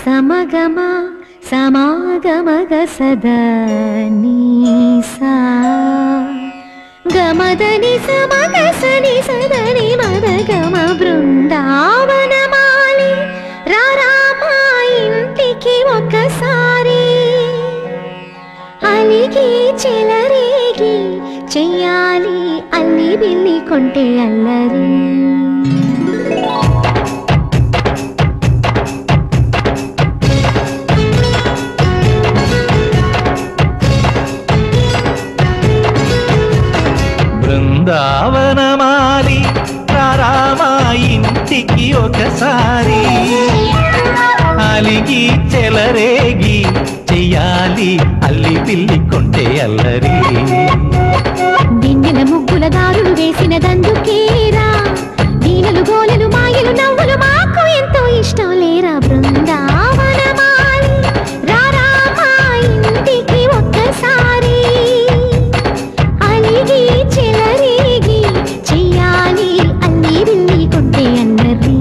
సమగమ సమాగమగ సదా నీసా గమదని సమగ సని సదని మదగమ బృందావనమాలి రారామా ఇంటికి ఒకసారి అలిగి చెలరేగి చెయ్యాలి అల్లి బిల్లి కొంటే అల్లరి బృందావనమాలి రారామా ఇంటికి ఒకసారి అలిగి చెలరేగి చెయ్యాలి అల్లి పిల్లి కొంటే అల్లరి దిన్నెల ముగ్గుల దారులు వేసిన దందుకేరా దీనలు గోలెలు మాయలు నవ్వులు మాకు ఎంతో ఇష్టం లేరా బృందావనమాలి రారా మా ఇంటికి ఒక్కసారి అలిగి చెలరేగి చెయ్యాలి అల్లి బిల్లి కొంటే అన్నరి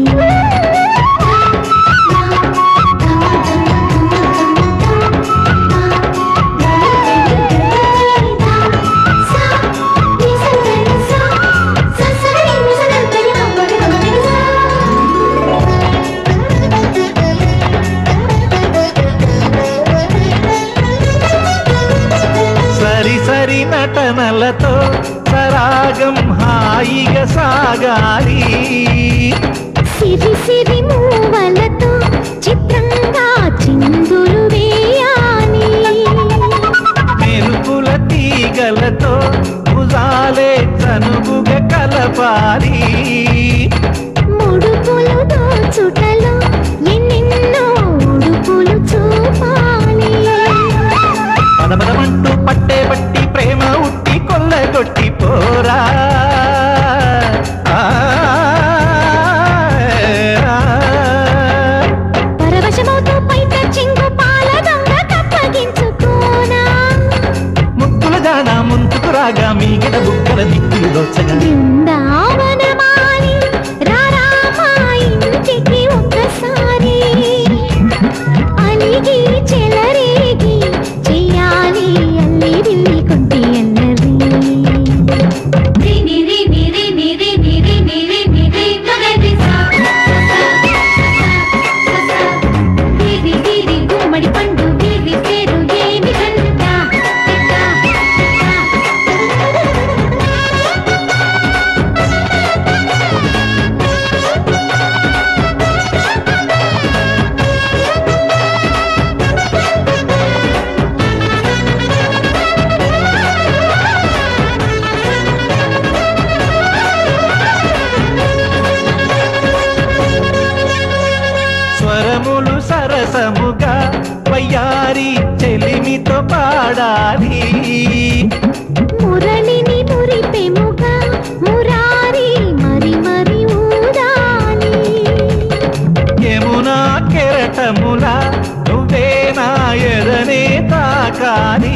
సరి సరి నటనలతో సరాగం హాయిగా సాగాలి సిరి సిరి మూవలతో చిత్రంగా చిందులు వేయాలి మెరుపుల తీగలతో భుజాలే చనువుగా కలపాలి ముడుపులు దోచుటలో ఎన్నెన్నో ఉడుపులు చూపాలి పదపదమంటూ పట్టే బట్టి ప్రేమ ఉట్టి కొల్లగొట్టి పోరా ఆ, పరవశమవుతూ పైట చింగు పాల దొంగ కప్పగించుకోనా ముక్కుల జాన ముందుకు రాగా మీగడ బుక్కల దిక్కులు దోచగా బృందావనమాలి రారా మా ఇంటికి ఒక్కసారి అలిగి చెలరేగి చెయ్యాలి అల్లి బిల్లి కొంటి అల్లరి గుమ్మడి పండు వీరి పేరు ఏమి కంట స్వరములు సరసముగా వయ్యారి చెలిమితో పాడాలి మురళిని మురిపెముగా మురారి మరి మరి ఊదాలి యమునా కెరటముల నువ్వే నా ఎదనే తాకాలి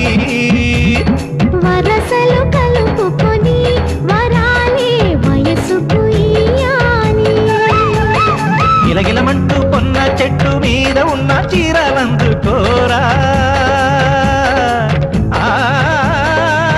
వరసలు కలుపుకొని వరాలే వయసుకు ఇయ్యాలి గిలగిలమంటూ కొన్న చెట్టు మీద ఉన్న చీరలందుకోరా ఆ,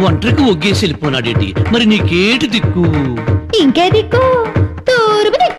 ఒంటరికి ఒగ్గేసి వెళ్ళిపోనాడేటి మరి నీకేటి దిక్కు ఇంకే దిక్కు తూర్పు దిక్కు